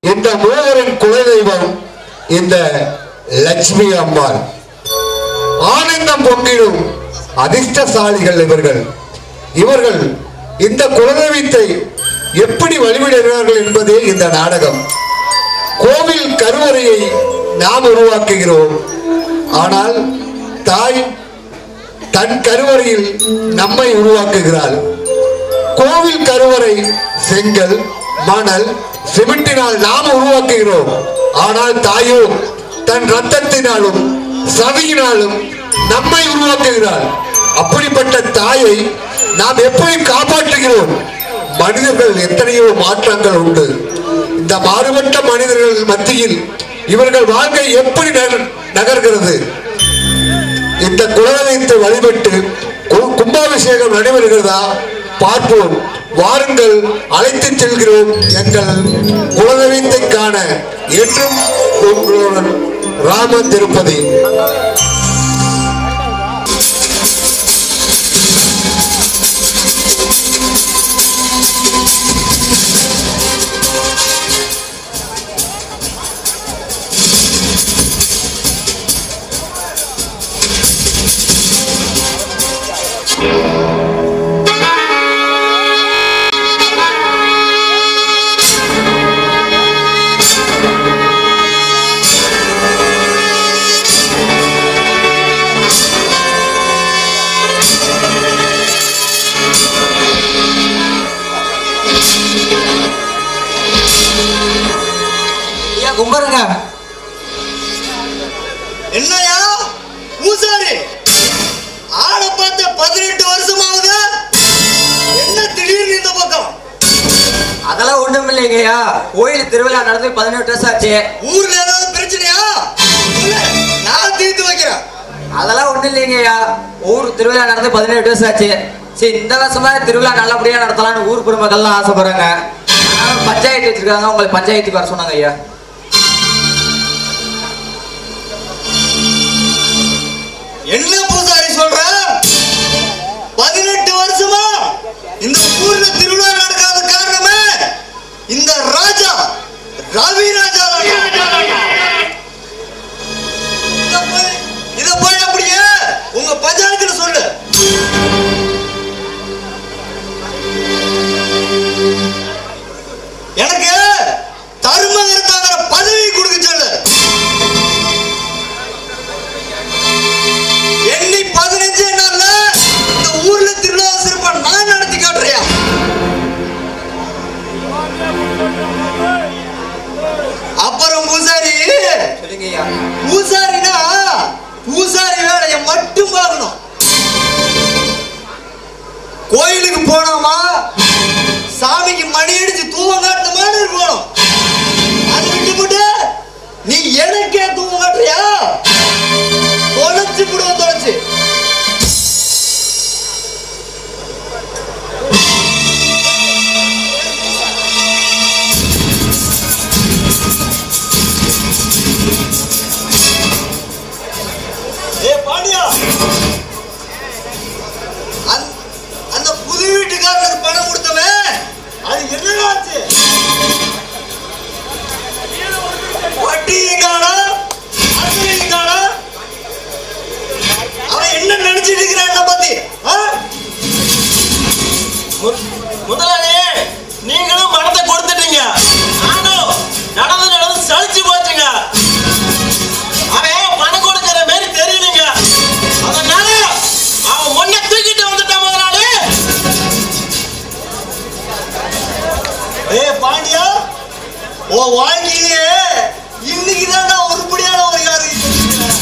இந்த மூவரின் குலதெய்வம் இந்த லட்சுமி அம்மாள் ஆனந்தம் பொங்கிடும் அதிர்ஷ்டசாலிகள் இவர்கள் இவர்கள் இந்த குலதெய்வத்தை எப்படி வழிபடுகிறார்கள் என்பதே இந்த நாடகம் கோவில் கருவறையை நாம் உருவாக்குகிறோம் ஆனால் தாய் தன் கருவறையில் நம்மை உருவாக்குகிறாள் கோவில் கருவறை செங்கல் மணல் சிமெண்டினால் நாம் உருவாக்குகிறோம் ஆனால் தாயோ தன் ரத்தத்தினாலும் சதையினாலும் நம்மை உருவாக்குகிறாள் அப்படிப்பட்ட தாயை நாம் எப்படி காப்பாற்றுகிறோம் மனிதர்கள் எத்தனையோ மாற்றங்கள் உண்டு இந்த மாறுபட்ட மனிதர்கள் மத்தியில் இவர்கள் வாழ்க்கை எப்படி நகர்- நகர்கிறது இந்த குலதெய்வத்தை வழிபட்டு கு- கும்பாபிஷேகம் நடைபெறுகிறதா பார்ப்போம் வாருங்கள் அழைத்து செல்கிறோம் எங்கள் குலதெய்வத்தை காண என்றும் உங்களுடன் ராம திருப்பதி ஐயா கும்பிடுங்க என்னையா பூசாரி ஆளை பார்த்த பதினெட்டு வருஷமாவது என்ன திடீர்னு இந்த பக்கம் அதெல்லாம் ஒண்ணும் இல்லைங்கய்யா கோயில் திருவிழா நடந்து பதினெட்டு வருஷம் ஆச்சு ஊர்ல ஏதாவது பிரச்சனையா சொல்லு, நான் தீர்த்து வைக்கிறேன் அதெல்லாம் ஒண்ணும் இல்லைங்கய்யா ஊர் திருவிழா நடந்து பதினெட்டு வருஷம் ஆச்சு சரி இந்த வருஷமா திருவிழா நல்லபடியா நடத்தலாம்னு ஊர் பொதுமக்கள்லாம் ஆசைப்படுறாங்க அதனால பஞ்சாயத்து வச்சிருக்காங்க உங்களை பஞ்சாயத்துக்கு வர சொன்னாங்க ஐயா என்ன பூசாரி சொல்ற பதினெட்டு வருஷமா இந்த ஊர்ல திருவிழா நடக்காத காரணமே இந்த ராஜா ரவி ராஜா இத போய் இத போய் அப்படியே உங்க பஞ்சாயத்துல சொல்லு எனக்கு தர்மகர்த்தாங்கிற பதவி கொடுக்க சொல்லு எண்ணி பதினஞ்சு நாள்ல இந்த ஊர்ல திருவிழா சிறப்பா நான் நடத்தி காட்டுறியா அப்புறம் பூசாரி சொல்லுங்க ஐயா பூசாரினா பூசாரி வேலையை மட்டும் பார்க்கணும் கோயிலுக்கு போனோமா சாமிக்கு மணி அடிச்சு தூவம் காட்டணுமான்னு இருக்கணும் அது விட்டு போட்டு நீ எனக்கே தூவம் காட்டுறியா தொலைச்சு விடுவோம் தொலைச்சு ஏ பாண்டியா அந்த- அந்த புது வீட்டுக்காரனுக்கு பணம் கொடுத்தவன் அது என்னடா ஆச்சு வட்டியும் காணோம், அசலையும் காணோம். அவன் என்ன நினைச்சிட்டு இருக்கிறான் என்னை பத்தி ஆ? முதலாளி நீங்களும் பணத்தை கொடுத்துட்டீங்க நானும் நடந்து நடந்து சலிச்சு போச்சுங்க அவன் பணம் கொடுக்கிற மாதிரி தெரியலங்க அதனால அவன் முன்ன தூக்கிட்டு வந்துட்டான் முதலாளி ஏய் பாண்டியா உன் வாழ்க்கையிலேயே இன்னைக்கு தான் உருப்படியான ஒரு காரியம் செஞ்சிருக்க.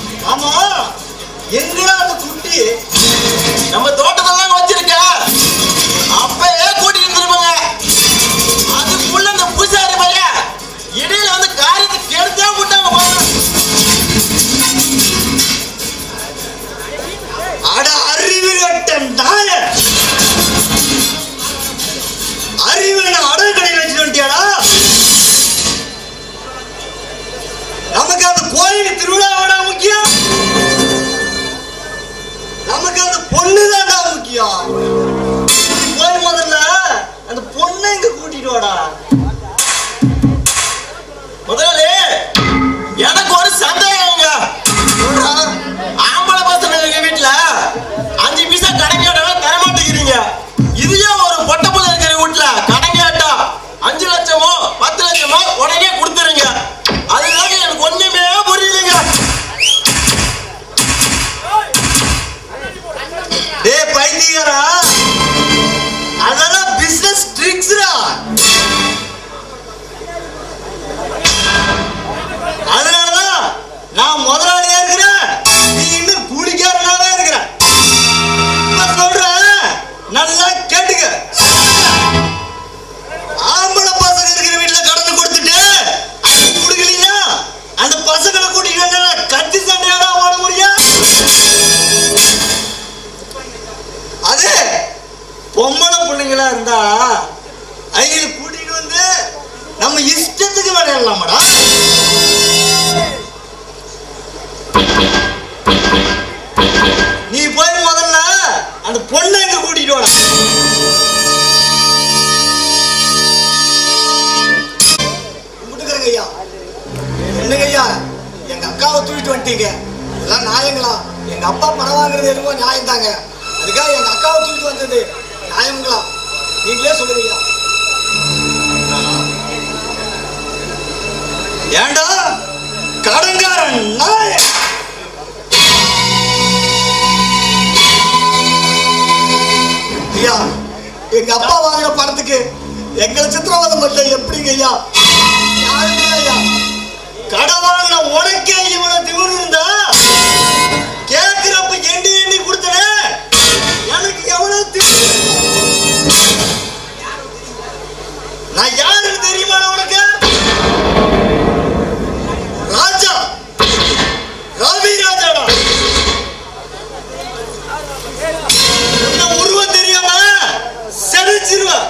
ஆமா எங்கடா அந்த குட்டி நம்ம தோட்டத்தெல்லாம் வச்சிருக்க நம்ம இஷ்டத்துக்கு விளையாடலாமாடா நீ போய் முதல்ல அந்த பொண்ணை எங்க கூட்டிட்டு வாடா கும்பிட்டுக்கிறேங்க ஐயா என்னங்க ஐயா எங்க அக்காவை தூக்கிட்டு வந்துட்டீங்க இதெல்லாம் நியாயங்களா எங்க அப்பா பணம் வாங்குறது என்னமோ நியாயம் தாங்க அதுக்காக எங்க அக்காவை தூக்கிட்டு வந்தது நியாயங்களா நீங்களே சொல்லுங்க ஐயா ஏண்டா கடங்காரன் நாய ஐயா எங்க அப்பா வாங்கின பணத்துக்கு எங்களை சித்திரவதை பண்ண எப்படிங்க ஐயா யாருமே ஐயா கடன் வாங்கின உனக்கே இவ்வளவு திமிரு இருந்தா கேக்குறப்ப எண்ணி எண்ணி கொடுத்தனே எனக்கு எவ்வளவு திமிரு நான் யாருன்னு தெரியுமா உனக்கு ராஜா ரவி ராஜாடா உன்னை உருவம் தெரியாம செடிச்சிருவேன்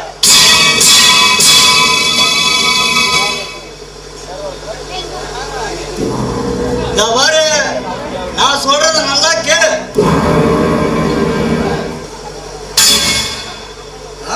நான் பாரு நான் சொல்றத நல்லா கேளு ஆ?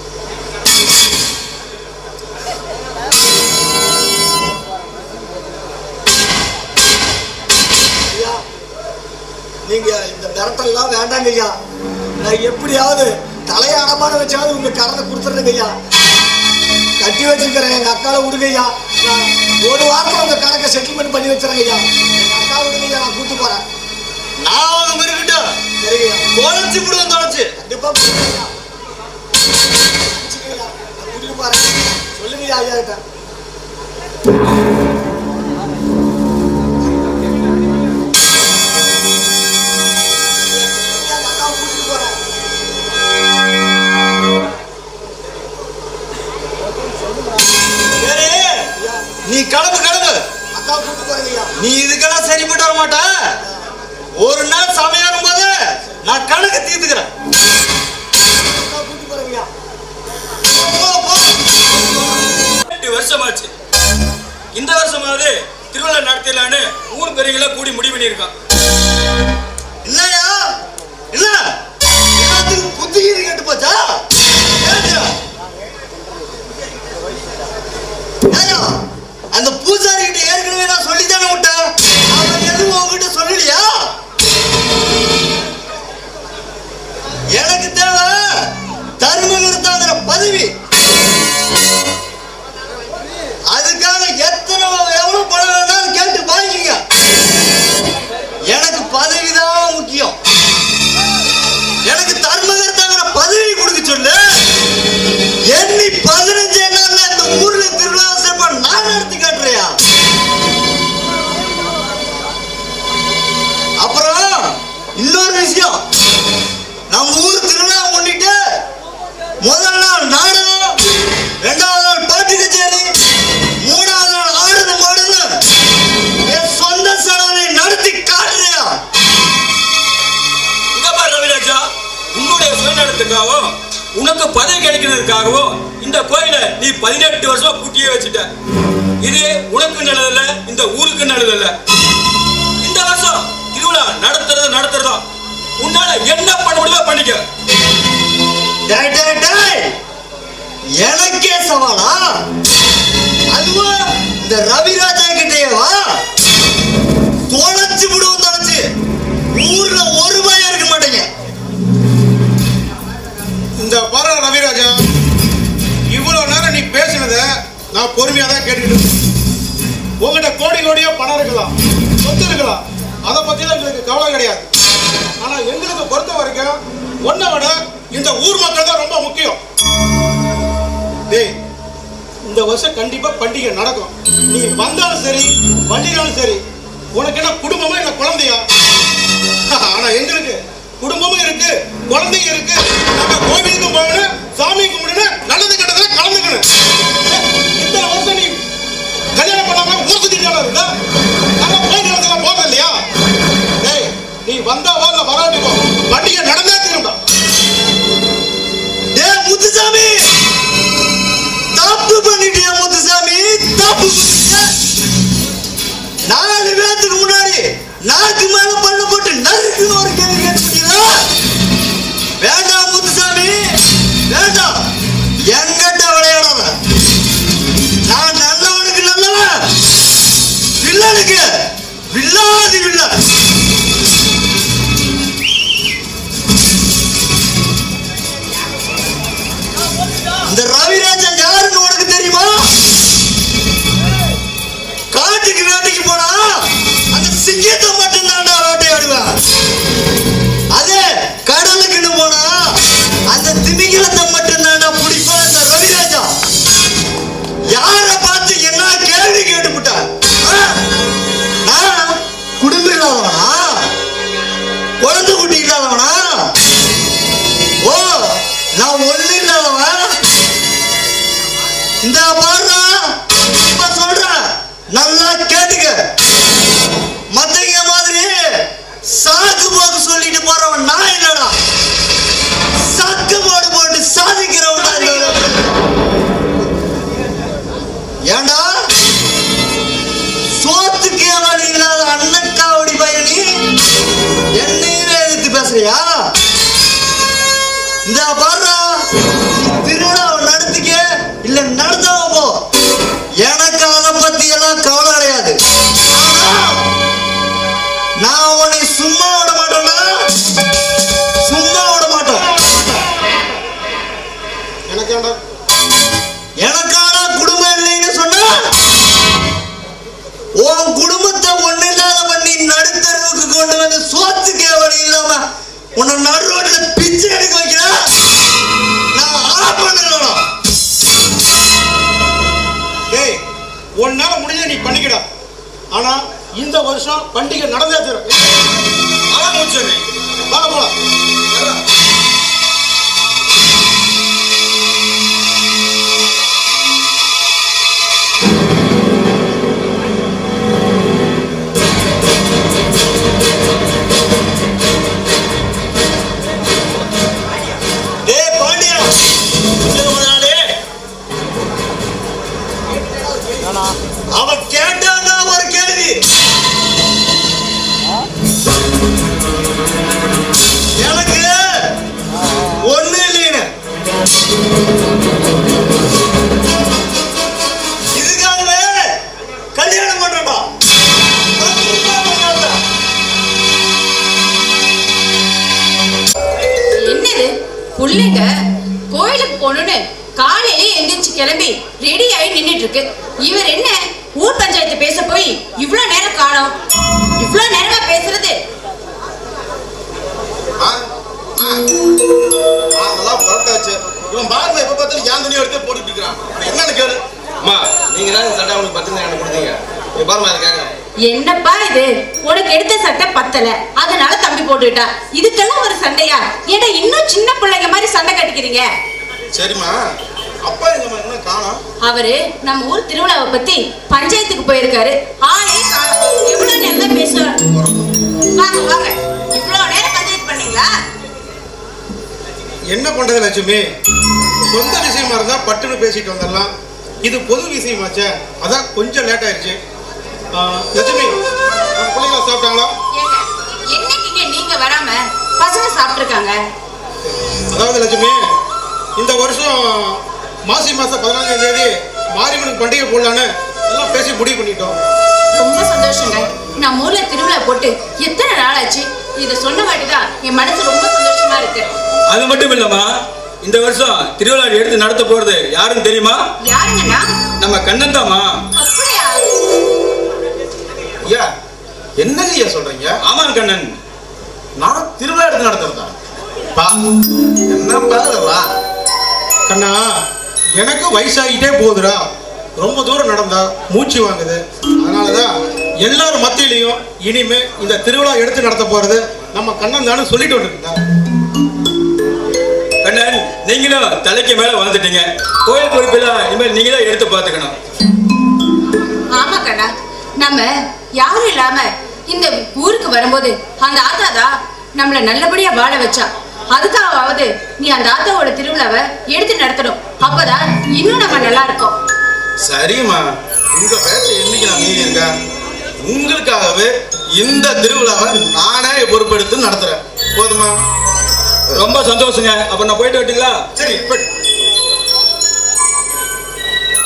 ஐயா, நீங்க இந்த மிரட்டல்லாம் வேண்டாங்க ஐயா நான் எப்படியாவது தலையை அடமான வச்சாவது உங்க கடனை கொடுத்துருங்க ஐயா கட்டி வச்சிருக்கிறேன் எங்க அக்காவை விடுங்க ஐயா நான் ஒரு வாரத்துல உங்க கணக்கை செட்டில்மெண்ட் பண்ணி வச்சிருங்க ஐயா எங்க அக்கா விடுங்க ஐயா நான் கூட்டு போறேன் நான் அவங்க இருக்கட்டும் சரிங்க ஐயா தொலைச்சு விடுவேன் தொலைச்சு கண்டிப்பா விடுங்க ஐயா வச்சுக்கங்க ஐயா. நான் கூட்டிட்டு போறேன் சொல்லுங்க ஐயா ஐயா கிட்ட எங்க அக்காவை கூட்டிட்டு போறேன் சரி நீ கிளம்பு கிளம்பு அக்கா கூட்டு போறீங்க நீ இதுக்கெல்லாம் சரிப்பட்டு வர மாட்ட ஒரு நாள் சமையாகும் போது நான் கணக்கு தீர்த்துக்கிறேன் எட்டு வருஷமாச்சு இந்த வருஷமாவது திருவிழா நடத்தலான்னு ஊர் பெரியங்கள கூடி முடிவு பண்ணியிருக்கான் இல்லையா இல்ல எல்லாத்துக்கும் புத்திகிரி கெட்டு போச்சா ஏன்டா? ஏய்யா, அந்த பூஜாரி கிட்ட ஏற்கனவே நான் சொல்லித்தானே விட்டேன் அவன் எதுவும் உங்ககிட்ட சொல்லலையா எனக்கு தேவை தர்மகர்த்தாங்கிற பதவி அதுக்காக எத்தனை எவ்வளவு பணம் வேணாலும் கேட்டு வாங்கிக்க எனக்கு பதவி தான் முக்கியம் எனக்கு தர்மகர்த்தாங்கிற பதவி கொடுக்க சொல்லு எண்ணி பதினஞ்சு நாள்ல இந்த ஊர்ல திருவிழா சிறப்பா நான் நடத்தி காட்டுறியா அப்புறம் இன்னொரு விஷயம் நம்ம ஊர் திருவிழா முன்னிட்டு முதல் நாள் நாடகம் ரெண்டாவது நாள் பாட்டு கச்சேரி மூணாவது நாள் ஆடுது மாடுது என் சொந்த செலவை நடத்தி காட்டுறியா இங்க பாரு ரவிராஜா உன்னுடைய சுயநலத்துக்காகவும் உனக்கு பதவி கிடைக்கிறதுக்காகவும் இந்த கோயிலை நீ பதினெட்டு வருஷமா பூட்டியே வச்சுட்ட இது உனக்கு நல்லதில்ல இந்த ஊருக்கு நல்லதில்ல இந்த வருஷம் திருவிழா நடத்துறது நடத்துறதா உன்னால என்ன பண்ண முடியுமோ பண்ணிக்க டேய், டேய், டேய். எனக்கே சவாலா அதுவும் இந்த ரவிராஜா கிட்டேவா தொலைச்சு விடுவோம் தொலைச்சு ஊர்ல ஒரு பயம் இருக்க மாட்டேங்க இந்த பர ரவிராஜா இவ்வளவு நேரம் நீ பேசினத நான் பொறுமையா தான் கேட்டுக்கிட்டு இருந்தேன். உங்ககிட்ட கோடி கோடியா பணம் இருக்கலாம் சொத்து இருக்கலாம் அதை பத்திலாம் எங்களுக்கு கவலை கிடையாது ஆனா எங்களுக்கு பொறுத்த வரைக்கும் ஒன்றை விட இந்த ஊர் மக்கள் தான் ரொம்ப முக்கியம் டேய் இந்த வருஷம் கண்டிப்பா பண்டிகை நடக்கும் நீ வந்தாலும் சரி வண்டினாலும் சரி உனக்கு என்ன குடும்பமா இல்ல குழந்தையா ஆனா எங்களுக்கு குடும்பமும் இருக்கு குழந்தையும் இருக்கு நம்ம கோவிலுக்கும் போகணும் சாமி கும்பிடணும் நல்லது கெட்டதுல கலந்துக்கணும் இத்தனை வருஷம் நீ கல்யாணம் பண்ணாம ஊர் சுத்திட்டாலும் இருந்தா நம்ம கோயில் இடத்துல போறது இல்லையா டேய் நீ வந்தா வா இல்ல வராட்டி போ பண்டிகை நடந்தே திரும்ப டேய் முத்துசாமி தப்பு பண்ணிட்டியா முத்துசாமி இல்ல இந்த ரவிராஜன் யாருன்னு உனக்கு தெரியுமா காட்டுக்கு வேட்டைக்கு போனா அந்த சிங்கத்தை மட்டும் தான்டா வேட்டையாடுவேன் அதே கடலுக்குன்னு போனா அந்த திமிங்கலத்தை மட்டும் தான்டா பிடிப்பேன் அந்த ரவிராஜா யார பார்த்து என்ன கேள்வி கேட்டுவிட்ட நான் குடும்பம் இல்லாதவனா குழந்தை குட்டி இல்லாதவனா ஓ நான் ஒண்ணு இல்லாதவன் இந்த பாடுறா இப்ப சொல்றேன் நல்லா கேட்டுக்க மத்தவங்க மாதிரி சாக்கு போக்கு சொல்லிட்டு போறவன் நான் என்னடா சக்கு போடு போட்டு சாதிக்கிறவன் தான் இந்த உலகத்துல. ஏண்டா சோத்துக்கு வழி இல்லாத அண்ணக்காவடி பயணி என்னையே எதிர்த்து பேசுறியா இந்த பாடுறா திருவிழாவை நடத்திக்க இல்ல நடத்தாம போ எனக்கு அதை பத்தி எல்லாம் கவலை கிடையாது ஆனா, நான் உன்னை சும்மா விட மாட்டேன்டா சும்மா விட மாட்டேன் எனக்கு ஏன்டா எனக்கான குடும்பம் இல்லைன்னு சொன்னா உன் குடும்பத்தை ஒண்ணு இல்லாத பண்ணி நடுத்தருவுக்கு கொண்டு வந்து சோத்துக்கே வழி இல்லாம உன்னை நடு ரோட்ல பிச்சை எடுக்க வைக்கிறேன் நான் ஆஃப் பண்ணலாம் டேய் உன்னால முடிஞ்ச நீ பண்ணிக்கடா ஆனா இந்த வருஷம் பண்டிகை நடந்தே தரும் அதான் முடிச்சது வாங்க போலாம் டேய் பாண்டியா சொல்லுங்க முதலாளி அவன் கேட்டான்னா ஒரு கேள்வி எனக்கு ஒண்ணு இல்லைன்னு இதுக்காகவே கல்யாணம் பண்றப்பா என்னது புள்ளைங்க கோயிலுக்கு போகணும்னு காலையிலே எந்திரிச்சு கிளம்பி ரெடி ஆகி நின்னுட்டு இருக்கு இவர் என்ன ஊர் பஞ்சாயத்து பேச போய் இவ்ளோ நேரம் காணோம் இவ்ளோ நேரமா பேசுறது அதெல்லாம் புரட்டாச்சு இவன் பாருங்க எப்ப பார்த்தாலும் ஏன் துணியை எடுத்து போட்டுட்டு இருக்கிறான் அவன் என்னன்னு கேளு அம்மா நீங்க தான் சட்டை அவனுக்கு பத்து எனக்கு கொடுத்தீங்க நீ பாருமா அதை கேட்கறேன் என்னப்பா இது உனக்கு எடுத்த சட்டை பத்தல அதனால தம்பி போட்டுக்கிட்டா இதுக்கெல்லாம் ஒரு சண்டையா ஏடா இன்னும் சின்ன பிள்ளைங்க மாதிரி சண்டை கட்டிக்கிறீங்க சரிம்மா அப்பா எங்கம்மா என்ன காணோம் அவரு நம்ம ஊர் திருவிழாவை பத்தி பஞ்சாயத்துக்கு போயிருக்காரு ஆளே காணோம். எவ்வளவு நேரம் தான் பேசுவார் வாங்க வாங்க இவ்வளவு நேரம் பஞ்சாயத்து பண்ணீங்களா என்ன பண்றது லட்சுமி சொந்த விஷயமா இருந்தா பட்டுன்னு பேசிட்டு வந்துடலாம் இது பொது விஷயமாச்சே அதான் கொஞ்சம் லேட் ஆயிடுச்சு ஆ, லட்சுமி உன் பிள்ளைங்க சாப்பிட்டாங்களா ஏங்க என்னைக்குங்க நீங்க வராம பசங்க சாப்பிட்டுருக்காங்க அதாவது லட்சுமி இந்த வருஷம் மாசி மாசம் பதினாஞ்சாம் தேதி மாரியம்மனுக்கு பண்டிகை போடலான்னு எல்லாம் பேசி முடிவு பண்ணிட்டோம் ரொம்ப சந்தோஷங்க நம்ம ஊர்ல திருவிழா போட்டு எத்தனை நாள் ஆச்சு இத சொன்ன வாட்டிதான் என் மனசு ரொம்ப சந்தோஷமா இருக்கு அது மட்டும் இல்லம்மா இந்த வருஷம் திருவிழா எடுத்து நடத்த போறது யாருன்னு தெரியுமா யாருங்கண்ணா நம்ம கண்ணன் தாமா அப்படியா ஐயா என்னங்க ஐயா சொல்றீங்க ஆமாம் கண்ணன் நான் திருவிழா எடுத்து நடத்துறதா பா என்னப்பா இதெல்லாம் கண்ணா எனக்கு வயசாகிட்டே போகுதுடா ரொம்ப தூரம் நடந்தா மூச்சு வாங்குது அதனாலதான் எல்லாரும் மத்தியிலையும் இனிமே இந்த திருவிழா எடுத்து நடத்த போறது நம்ம கண்ணன் தானே சொல்லிட்டு வந்துருக்கா கண்ணன் நீங்களும் தலைக்கு மேல வந்துட்டீங்க கோயில் பொறுப்பெல்லாம் இனிமேல் நீங்க தான் எடுத்து பார்த்துக்கணும் ஆமா கண்ணா நம்ம யாரும் இல்லாம இந்த ஊருக்கு வரும்போது அந்த ஆத்தா தான் நம்மள நல்லபடியா வாழ வச்சா அதுக்காகவாவது நீ அந்த ஆத்தாவோட திருவிழாவை எடுத்து நடத்தணும் அப்பதான் இன்னும் நம்ம நல்லா இருக்கோம் சரிம்மா உங்க பேச்ச என்னைக்கு நான் மீறி இருக்கேன் உங்களுக்காகவே இந்த திருவிழாவை நானே பொறுப்பெடுத்து நடத்துறேன் போதுமா ரொம்ப சந்தோஷங்க அப்ப நான் போயிட்டு வரட்டுங்களா சரி போய்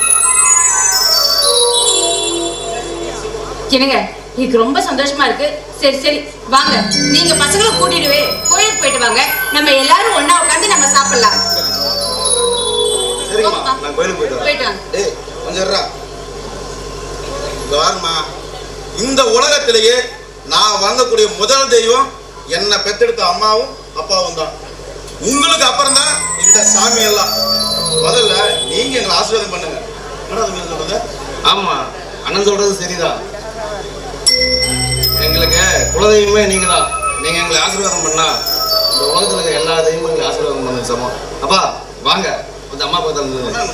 என்னங்க எனக்கு ரொம்ப சந்தோஷமா இருக்கு சரி சரி வாங்க நீங்க பசங்களை கூட்டிடுவே கோயிலுக்கு போயிட்டு வாங்க நம்ம எல்லாரும் ஒண்ணா உட்காந்து நம்ம சாப்பிடலாம் சரிம்மா போங்கப்பா. நான் கோயிலுக்கு போயிட்டு வரேன் போயிட்டு வாங்க டேய் கொஞ்சம் இருடா. இங்க வாரும்மா இந்த உலகத்திலேயே நான் வணங்கக்கூடிய முதல் தெய்வம் என்னை பெத்தெடுத்த அம்மாவும் அப்பாவும் தான் உங்களுக்கு அப்புறம் தான் இந்த சாமி எல்லாம் முதல்ல நீங்க எங்களை ஆசீர்வாதம் பண்ணுங்க என்னடா தம்பி சொல்றது ஆமா அண்ணன் சொல்றது சரிதான் எங்களுக்கு குலதெய்வமே நீங்க தான் நீங்க எங்களை ஆசீர்வாதம் பண்ணா இந்த உலகத்துல இருக்க எல்லா தெய்வமும் எங்களை ஆசீர்வாதம் பண்ணுங்க சமம் அப்பா வாங்க இந்த அம்மா பக்கத்துல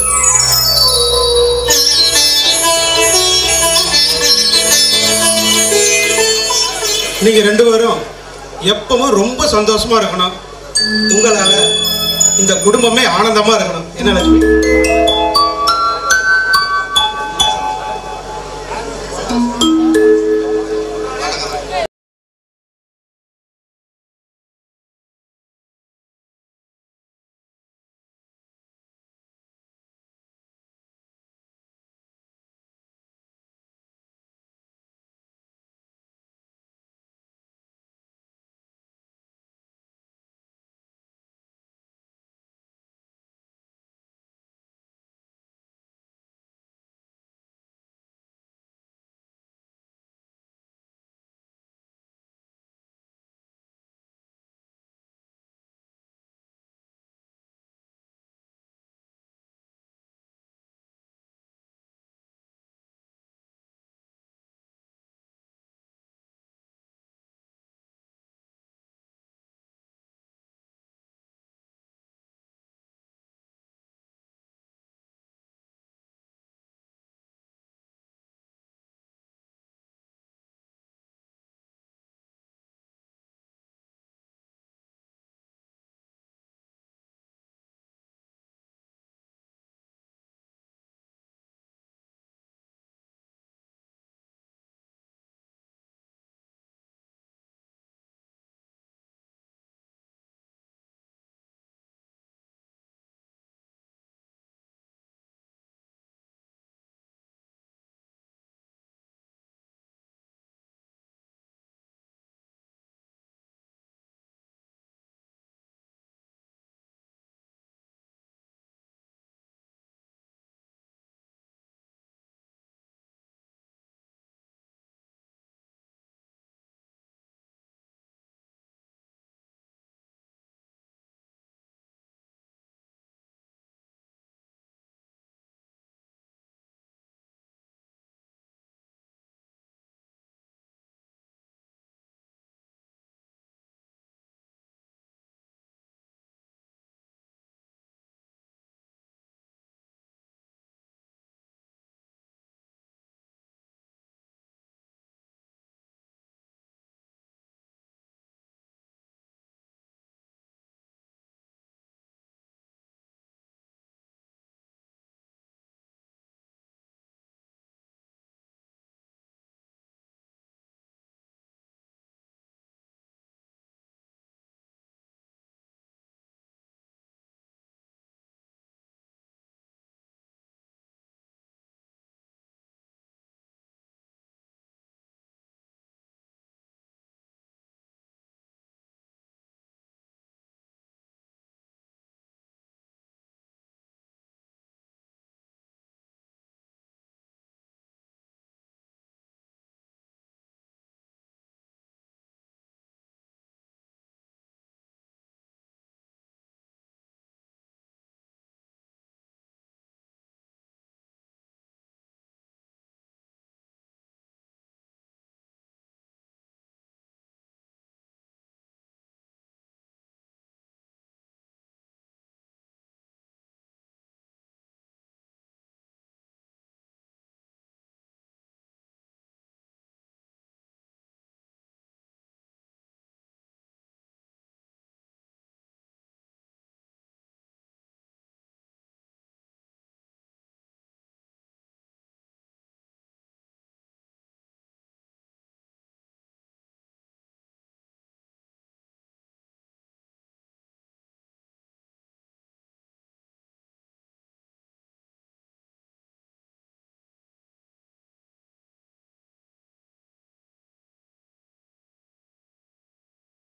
நீங்க ரெண்டு பேரும் எப்பவும் ரொம்ப சந்தோஷமா இருக்கணும் உங்களால இந்த குடும்பமே ஆனந்தமா இருக்கணும் என்ன லட்சுமி